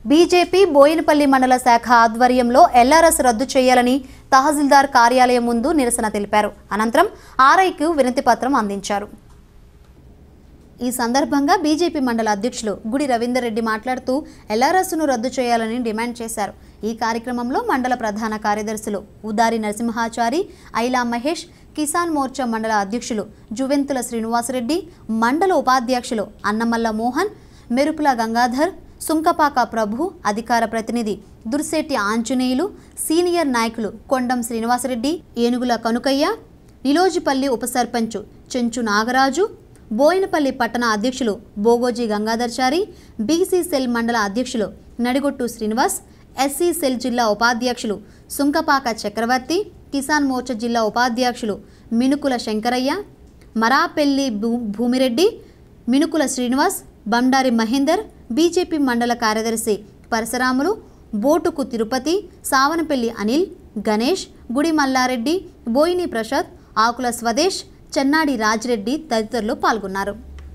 BJP Boinapalli మండల శాఖ ఆధ్వర్యంలో ఎల్ఆర్ఎస్ రద్దు చేయాలని తహసీల్దార్ కార్యాలయం ముందు నిరసన తెలిపారు అనంతరం ఆర్ఐకు వినతి పత్రం అందించారు ఈ సందర్భంగా బీజేపీ మండల అధ్యక్షులు గుడి రవీందర్ రెడ్డి మాట్లాడుతూ ఎల్ఆర్ఎస్ను రద్దు చేయాలని డిమాండ్ చేశారు ఈ కార్యక్రమంలో మండల ప్రధాన కార్యదర్శులు ఉదారి నరసింహాచారి ఐలా మహేష్ కిసాన్ మోర్చా మండల అధ్యక్షులు జువెంతుల శ్రీనివాసరెడ్డి మండల ఉపాధ్యక్షులు అన్నమల్ల మోహన్ మెరుపుల గంగాధర్ సుంకపాక ప్రభు అధికార ప్రతినిధి దుర్శెట్టి ఆంజనేయులు సీనియర్ నాయకులు కొండం శ్రీనివాసరెడ్డి ఏనుగుల కనుకయ్య నిలోజిపల్లి ఉప సర్పంచ్ చెంచు నాగరాజు బోయినపల్లి పట్టణ అధ్యక్షులు బోగోజీ గంగాధర్చారి బీసీ సెల్ మండల అధ్యక్షులు నడిగొట్టు శ్రీనివాస్ ఎస్సీ సెల్ జిల్లా ఉపాధ్యక్షులు సుంకపాక చక్రవర్తి కిసాన్ మోర్చా జిల్లా ఉపాధ్యక్షులు మినుకుల శంకరయ్య మరాపెల్లి భూ భూమిరెడ్డి మినుకుల శ్రీనివాస్ బండారి మహేందర్ బీజేపీ మండల కార్యదర్శి పరశురాములు బోటుకు తిరుపతి సావనపల్లి అనిల్ గణేష్ గుడి మల్లారెడ్డి బోయిని ప్రసాద్ ఆకుల స్వదేశ్ చెన్నాడి రాజిరెడ్డి తదితరులు పాల్గొన్నారు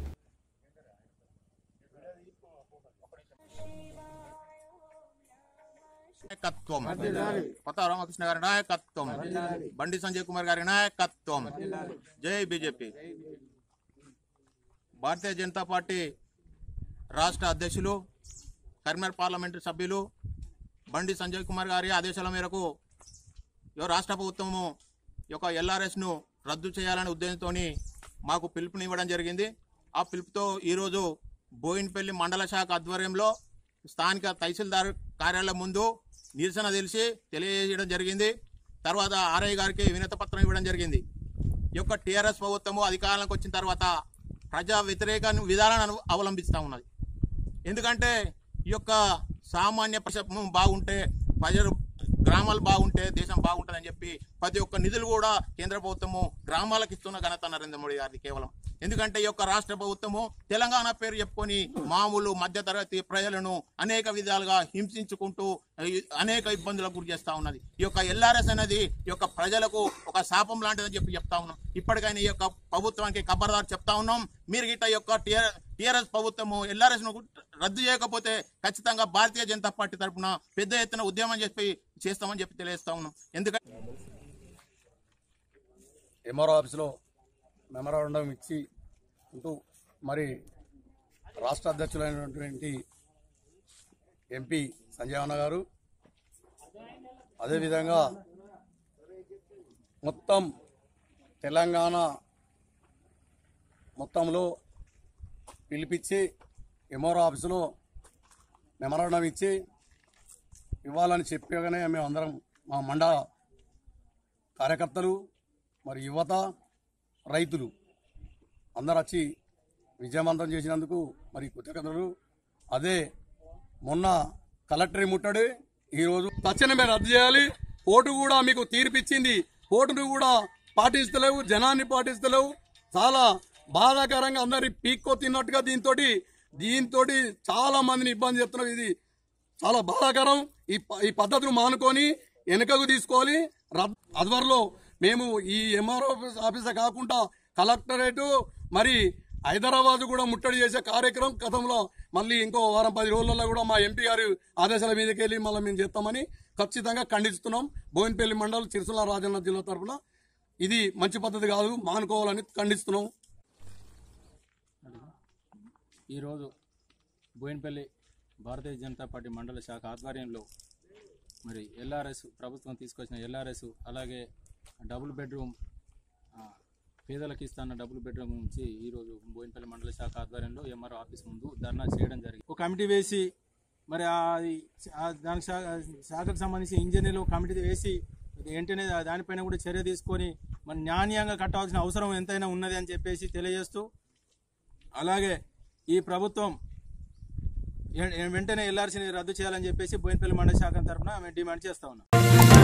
నాయకత్వం కొత్త రామకృష్ణ గారి నాయకత్వం బండి సంజయ్ కుమార్ గారి నాయకత్వం జై బీజేపీ భారతీయ జనతా పార్టీ రాష్ట్ర అధ్యక్షులు కరీంనగర్ పార్లమెంటరీ సభ్యులు బండి సంజయ్ కుమార్ గారి ఆదేశాల మేరకు ఈ రాష్ట్ర ప్రభుత్వము ఈ యొక్క ఎల్ఆర్ఎస్ను రద్దు చేయాలనే ఉద్దేశంతో మాకు పిలుపునివ్వడం జరిగింది ఆ పిలుపుతో ఈరోజు బోయిన్పల్లి మండల శాఖ ఆధ్వర్యంలో స్థానిక తహసీల్దార్ కార్యాలయం ముందు నిరసన తెలిసి తెలియజేయడం జరిగింది తర్వాత ఆర్ఐ గారికి వినతి పత్రం ఇవ్వడం జరిగింది ఈ యొక్క టీఆర్ఎస్ ప్రభుత్వము అధికారంలోకి వచ్చిన తర్వాత ప్రజా వ్యతిరేక విధానాలను అవలంబిస్తూ ఉన్నది ఎందుకంటే ఈ యొక్క సామాన్య ప్రజలు బాగుంటే ప్రజలు గ్రామాలు బాగుంటే దేశం బాగుంటుందని చెప్పి ప్రతి ఒక్క నిధులు కూడా కేంద్ర ప్రభుత్వము గ్రామాలకు ఇస్తున్న ఘనత నరేంద్ర మోడీ గారిది కేవలం ఎందుకంటే ఈ యొక్క రాష్ట్ర ప్రభుత్వము తెలంగాణ పేరు చెప్పుకొని మామూలు మధ్యతరగతి ప్రజలను అనేక విధాలుగా హింసించుకుంటూ ఈ అనేక ఇబ్బందులకు గురి చేస్తా ఉన్నది ఈ యొక్క ఎల్ఆర్ఎస్ అనేది ఈ యొక్క ప్రజలకు ఒక శాపం లాంటిదని చెప్పి చెప్తా ఉన్నాం ఇప్పటికైనా ఈ యొక్క ప్రభుత్వానికి ఖబర్దార్ చెప్తా ఉన్నాం మీరు గిట్ట ఈ యొక్క టీఆర్ఎస్ ప్రభుత్వము ఎల్ఆర్ఎస్ ను రద్దు చేయకపోతే ఖచ్చితంగా భారతీయ జనతా పార్టీ తరఫున పెద్ద ఎత్తున ఉద్యమం చెప్పి చేస్తామని చెప్పి తెలియజేస్తా ఉన్నాం ఎందుకంటే ఎంఆర్ఓ ఆఫీసులో మెమరాండం ఇచ్చి ఉంటూ మరి రాష్ట్ర అధ్యక్షులైనటువంటి ఎంపీ సంజయ్ అన్న గారు అదేవిధంగా మొత్తం తెలంగాణ మొత్తంలో పిలిపించి ఎంఆర్ఓ ఆఫీసులో మెమరాండం ఇచ్చి ఇవ్వాలని చెప్పగానే మేము అందరం మా మండల కార్యకర్తలు మరి యువత రైతులు అందరు వచ్చి విజయవంతం చేసినందుకు మరి కృతజ్ఞతలు అదే మొన్న కలెక్టర్ ముట్టడి ఈరోజు తక్షణమే రద్దు చేయాలి ఓటు కూడా మీకు తీర్పిచ్చింది ఓటును కూడా పాటిస్తలేవు జనాన్ని పాటిస్తలేవు చాలా బాధాకరంగా అందరి పీక్కో తిన్నట్టుగా దీంతో దీంతో చాలా మందిని ఇబ్బంది చేస్తున్నారు ఇది చాలా బాధాకరం ఈ ప- ఈ పద్ధతిని మానుకొని వెనుకకు తీసుకోవాలి రద్- అద్వర్లో మేము ఈ ఎంఆర్ఓ ఆఫీసే కాకుండా కలెక్టరేటు మరి హైదరాబాద్ కూడా ముట్టడి చేసే కార్యక్రమం గతంలో మళ్ళీ ఇంకో వారం పది రోజులలో కూడా మా ఎంపీ గారి ఆదేశాల మీదకి వెళ్ళి మళ్ళీ మేము చేస్తామని ఖచ్చితంగా ఖండిస్తున్నాం బోయినపల్లి మండలం చిరుసల రాజన్న జిల్లా తరఫున ఇది మంచి పద్ధతి కాదు మానుకోవాలని ఖండిస్తున్నాం ఈరోజు బోయినపల్లి భారతీయ జనతా పార్టీ మండల శాఖ ఆధ్వర్యంలో మరి ఎల్ఆర్ఎస్ ప్రభుత్వం తీసుకొచ్చిన ఎల్ఆర్ఎస్ అలాగే డబుల్ బెడ్రూమ్ ఆ, పేదలకు ఇస్తున్న డబుల్ బెడ్రూమ్ నుంచి ఈరోజు బోయినపల్లి మండల శాఖ ఆధ్వర్యంలో ఎంఆర్ఓ ఆఫీస్ ముందు ధర్నా చేయడం జరిగింది ఒక కమిటీ వేసి మరి ఆ- ఆ దానికి శా- శాఖకు సంబంధించి ఇంజనీర్లు కమిటీ వేసి వెంటనే దానిపైన కూడా చర్య తీసుకొని మరి న్యాయంగా కట్టవలసిన అవసరం ఎంతైనా ఉన్నది అని చెప్పేసి తెలియజేస్తూ అలాగే ఈ ప్రభుత్వం ఎ- వెంటనే ఎల్ఆర్సీని రద్దు చేయాలని చెప్పేసి బోయినపల్లి మండల శాఖ తరఫున మేము డిమాండ్ చేస్తా ఉన్నాం